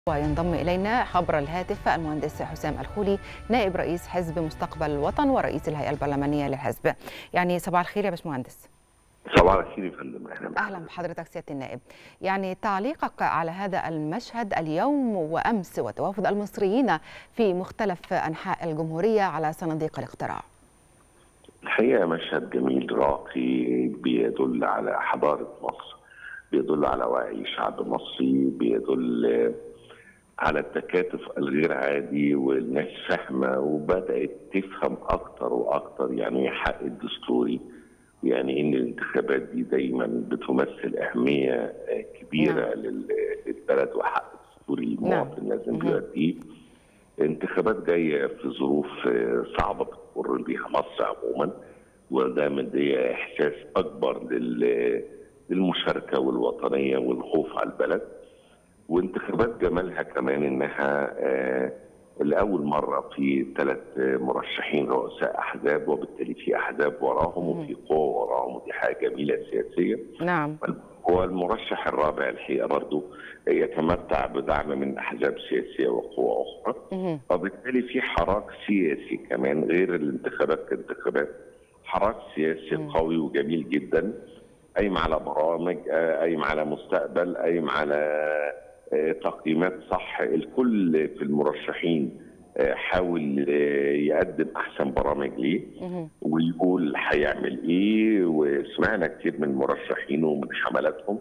وينضم إلينا عبر الهاتف المهندس حسام الخولي نائب رئيس حزب مستقبل الوطن ورئيس الهيئة البرلمانية للحزب يعني صباح الخير يا باشمهندس صباح الخير يا فندم اهلا اهلا بحضرتك سياده النائب يعني تعليقك على هذا المشهد اليوم وامس وتوافد المصريين في مختلف انحاء الجمهوريه على صناديق الاقتراع الحقيقه مشهد جميل راقي بيدل على حضاره مصر بيدل على وعي الشعب المصري بيدل على التكاتف الغير عادي والناس فاهمه وبدات تفهم اكتر واكتر يعني ايه حق الدستوري يعني ان الانتخابات دي دايما بتمثل اهميه كبيره نعم. للبلد وحق الدستوري المواطن نعم. لازم يؤديه انتخابات جايه في ظروف صعبه بتمر بيها مصر عموما وده مدي احساس اكبر للمشاركه والوطنيه والخوف على البلد وانتخابات جمالها كمان انها لاول مره في ثلاث مرشحين رؤساء احزاب وبالتالي في احزاب وراهم وفي قوه وراهم ودي حاجه جميله سياسيه نعم هو المرشح الرابع الحقيقه برضه يتمتع بدعم من احزاب سياسيه وقوى اخرى وبالتالي في حراك سياسي كمان غير الانتخابات كانتخابات حراك سياسي مم. قوي وجميل جدا قايم على برامج قايم على مستقبل قايم على تقييمات صح الكل في المرشحين حاول يقدم احسن برامج ليه ويقول هيعمل ايه وسمعنا كتير من المرشحين ومن حملاتهم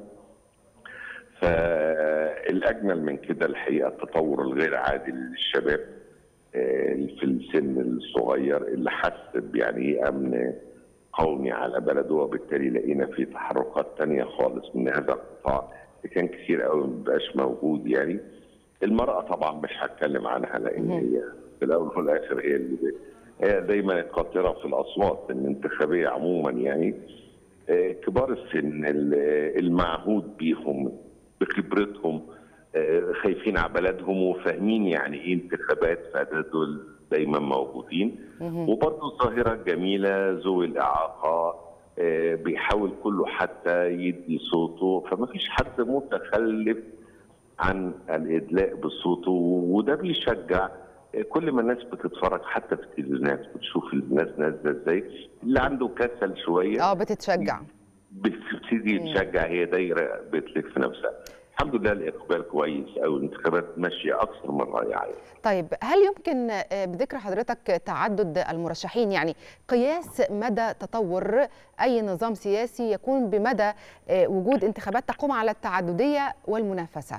فالاجمل من كده الحقيقه التطور الغير عادي للشباب في السن الصغير اللي حس يعني ايه امن قومي على بلده وبالتالي لقينا في تحركات تانية خالص من هذا القطاع كان كتير قوي ما بقاش موجود يعني المرأة طبعا مش هتكلم عنها لأن هي في الأول وفي الآخر هي اللي هي دايما القاطرة في الأصوات الانتخابية عموما يعني كبار السن المعهود بيهم بخبرتهم خايفين على بلدهم وفاهمين يعني ايه انتخابات فدول دايما موجودين وبرضه ظاهرة جميلة ذوي الإعاقة بيحاول كله حتى يدي صوته فما فيش حد متخلف عن الادلاء بصوته وده بيشجع كل ما الناس بتتفرج حتى في التلفزيونات بتشوف الناس نازله ازاي اللي عنده كسل شويه اه بتتشجع بتبتدي تشجع هي دايره بتلف نفسها الحمد لله الاقبال كويس او الانتخابات ماشيه اكثر من رائعه طيب هل يمكن بذكر حضرتك تعدد المرشحين يعني قياس مدى تطور اي نظام سياسي يكون بمدى وجود انتخابات تقوم على التعدديه والمنافسه؟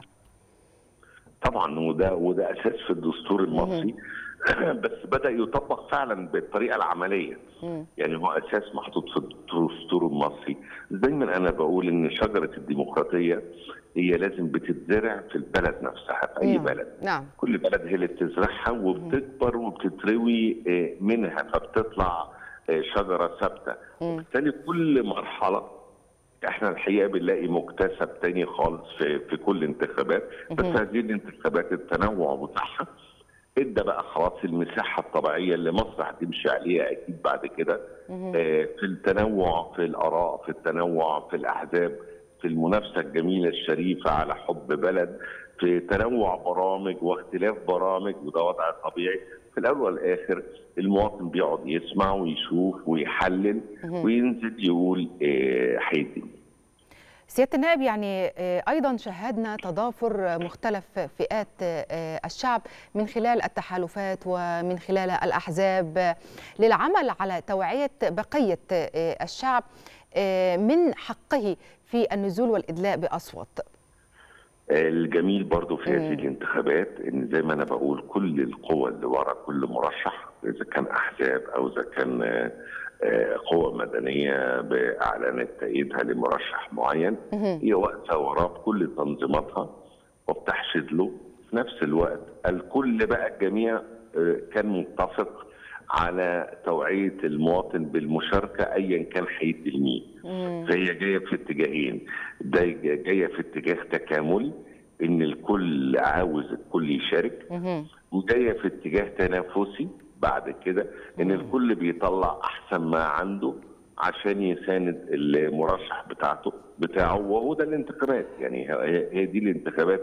طبعا وده وده اساس في الدستور المصري بس بدا يطبق فعلا بالطريقه العمليه يعني هو اساس محطوط في الدستور المصري دايما انا بقول ان شجره الديمقراطيه هي لازم بتتزرع في البلد نفسها في اي نعم. بلد نعم. كل بلد هي اللي بتزرعها وبتكبر وبتتروي منها فبتطلع شجره ثابته وبالتالي كل مرحله احنا الحقيقه بنلاقي مكتسب تاني خالص في في كل انتخابات بس هذه الانتخابات التنوع بتاعها ادى بقى خلاص المساحه الطبيعيه اللي مصر هتمشي عليها اكيد بعد كده آه في التنوع في الاراء في التنوع في الاحزاب في المنافسه الجميله الشريفه على حب بلد في تنوع برامج واختلاف برامج وده وضع طبيعي في الاول والاخر المواطن بيقعد يسمع ويشوف ويحلل وينزل يقول هيدي آه سياده النائب يعني ايضا شاهدنا تضافر مختلف فئات الشعب من خلال التحالفات ومن خلال الاحزاب للعمل على توعيه بقيه الشعب من حقه في النزول والادلاء باصوات. الجميل برضو في هذه الانتخابات ان زي ما انا بقول كل القوى اللي ورا كل مرشح اذا كان احزاب او اذا كان قوى مدنيه باعلنت تأييدها لمرشح معين هي واقفه وراه بكل تنظيماتها وبتحشد له في نفس الوقت الكل بقى الجميع كان متفق على توعيه المواطن بالمشاركه ايا كان هيدي لمين فهي جايه في اتجاهين ده جايه في اتجاه تكاملي ان الكل عاوز الكل يشارك وجايه في اتجاه تنافسي بعد كده ان الكل بيطلع احسن ما عنده عشان يساند المرشح بتاعته بتاعه وهو ده الانتخابات يعني هي هي دي الانتخابات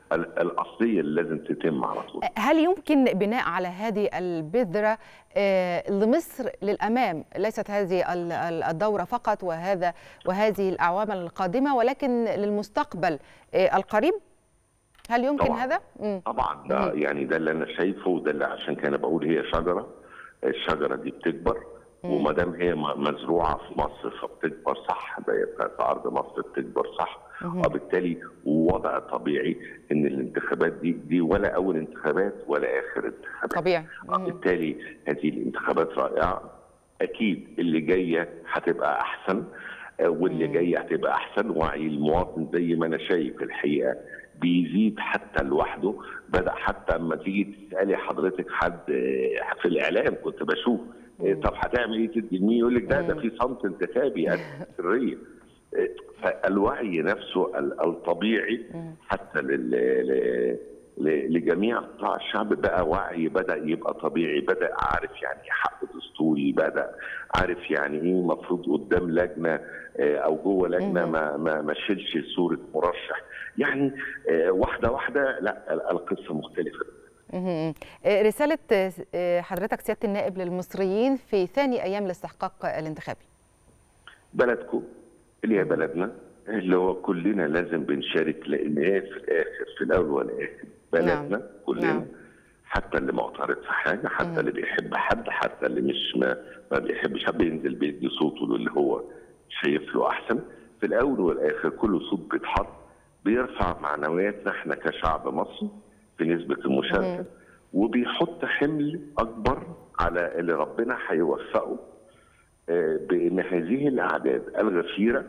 ال- الاصليه اللي لازم تتم على طول هل يمكن بناء على هذه البذرة آه، لمصر للأمام ليست هذه ال- ال- الدورة فقط وهذا وهذه الأعوام القادمة ولكن للمستقبل آه، القريب هل يمكن طبعاً. هذا؟ مم. طبعا ده يعني ده اللي انا شايفه وده اللي عشان كده بقول هي شجره الشجره دي بتكبر وما دام هي م- مزروعه في مصر فبتكبر صح ده في ارض مصر بتكبر صح وبالتالي وضع طبيعي ان الانتخابات دي دي ولا اول انتخابات ولا اخر انتخابات طبيعي مم. بالتالي هذه الانتخابات رائعه اكيد اللي جايه هتبقى احسن آه، واللي جايه هتبقى احسن وعي المواطن زي ما انا شايف الحقيقه بيزيد حتى لوحده بدا حتى اما تيجي تسالي حضرتك حد آه، في الاعلام كنت بشوف آه، طب هتعمل ايه تدي لمين يقول لك ده ده في صمت انتخابي سريه آه، فالوعي نفسه ال- الطبيعي حتى لل ل- ل- لجميع قطاع الشعب بقى وعي بدا يبقى طبيعي بدا عارف يعني إيه حق دستوري بدا عارف يعني ايه المفروض قدام لجنه آه، او جوه لجنه ما ما ما شيلش صوره مرشح يعني آه، واحده واحده لا ال- القصه مختلفه مهم. آه، رسالة آه، حضرتك سيادة النائب للمصريين في ثاني أيام الاستحقاق الانتخابي بلدكم اللي هي بلدنا اللي هو كلنا لازم بنشارك لان هي في الاخر في الاول والاخر بلدنا نعم. كلنا نعم. حتى اللي معترض في حاجه حتى اللي بيحب حد حتى اللي مش ما, ما بيحبش حد بينزل بيدي صوته للي هو شايف له احسن في الاول والاخر كل صوت بيتحط بيرفع معنوياتنا احنا كشعب مصري في نسبه المشاركه وبيحط حمل اكبر على اللي ربنا هيوفقه آه، بان هذه الاعداد الغفيره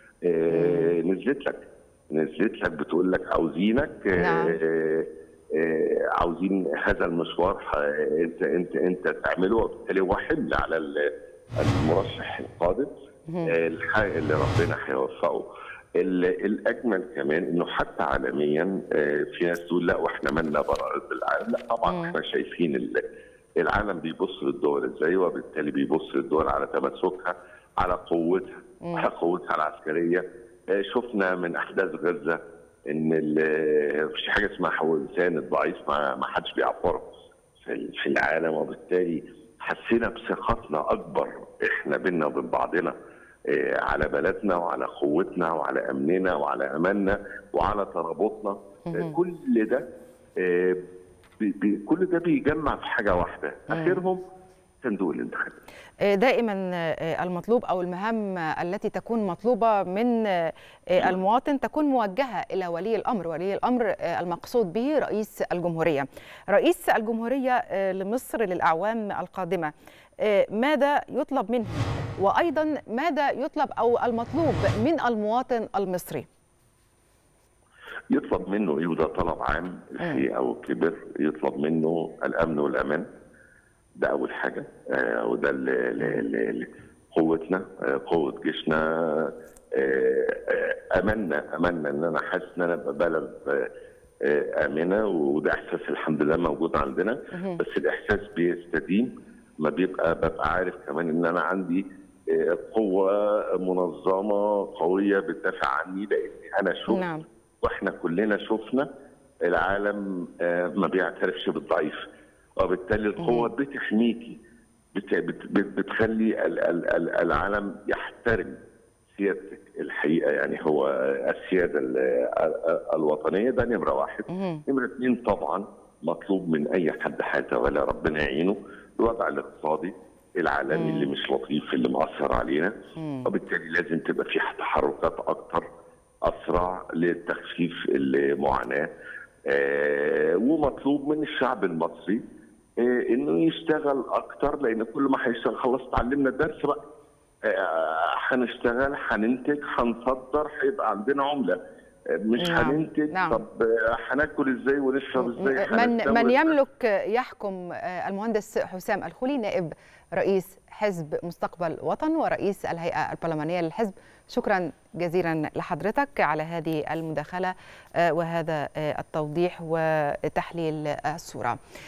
آه، نزلت لك نزلت لك بتقول لك عاوزينك آه، نعم. آه، آه، عاوزين هذا المشوار آه، انت انت انت تعمله وبالتالي هو حمل على ال- المرشح القادم آه، الح- اللي ربنا هيوفقه ال- الاجمل كمان انه حتى عالميا آه، في ناس تقول لا واحنا مالنا برائد بالعالم لا طبعا احنا شايفين ال- العالم بيبص للدول ازاي وبالتالي بيبص للدول على تمسكها على قوتها على قوتها العسكريه آه، شفنا من احداث غزه ان ال- مفيش حاجه اسمها هو الانسان الضعيف ما ما حدش بيعبره في ال- في العالم وبالتالي حسينا بثقتنا اكبر احنا بينا وبين بعضنا آه، على بلدنا وعلى قوتنا وعلى امننا وعلى اماننا وعلى ترابطنا آه، كل ده آه، بي- بي- كل ده بيجمع في حاجه واحده اخرهم صندوق الانتخابات آه، دائما آه، المطلوب او المهام التي تكون مطلوبه من آه، المواطن تكون موجهه الى ولي الامر، ولي الامر آه، المقصود به رئيس الجمهوريه. رئيس الجمهوريه آه، لمصر للاعوام القادمه آه، ماذا يطلب منه؟ وايضا ماذا يطلب او المطلوب من المواطن المصري؟ يطلب منه ايه وده طلب عام الحقيقه وكبر يطلب منه الامن والامان ده اول حاجه آه وده ال- ال- ال- ال- قوتنا آه قوه جيشنا آه آه املنا املنا ان انا حاسس ان انا ابقى بلد آه آه امنه وده احساس الحمد لله موجود عندنا بس الاحساس بيستديم ما بيبقى ببقى عارف كمان ان انا عندي آه قوه منظمه قويه بتدافع عني لان انا شفت نعم. واحنا كلنا شفنا العالم آه، ما بيعترفش بالضعيف وبالتالي القوه بتحميكي بت- بت- بت- بتخلي ال- ال- ال- العالم يحترم سيادتك الحقيقه يعني هو السياده ال- ال- الوطنيه ده نمره واحد نمره اثنين طبعا مطلوب من اي حد هيتولى ربنا يعينه الوضع الاقتصادي العالمي اللي مش لطيف اللي مأثر علينا وبالتالي لازم تبقى في تحركات اكتر اسرع لتخفيف المعاناه آه، ومطلوب من الشعب المصري آه، انه يشتغل اكتر لان كل ما هيشتغل خلاص اتعلمنا الدرس بقى آه، هنشتغل هننتج هنصدر هيبقى عندنا عمله آه، مش نعم، هننتج نعم. طب آه، هناكل ازاي ونشرب ازاي من هنتجوز من يملك يحكم آه، المهندس حسام الخولي نائب رئيس حزب مستقبل وطن ورئيس الهيئه البرلمانيه للحزب شكرا جزيلا لحضرتك على هذه المداخله آه، وهذا آه، التوضيح وتحليل الصوره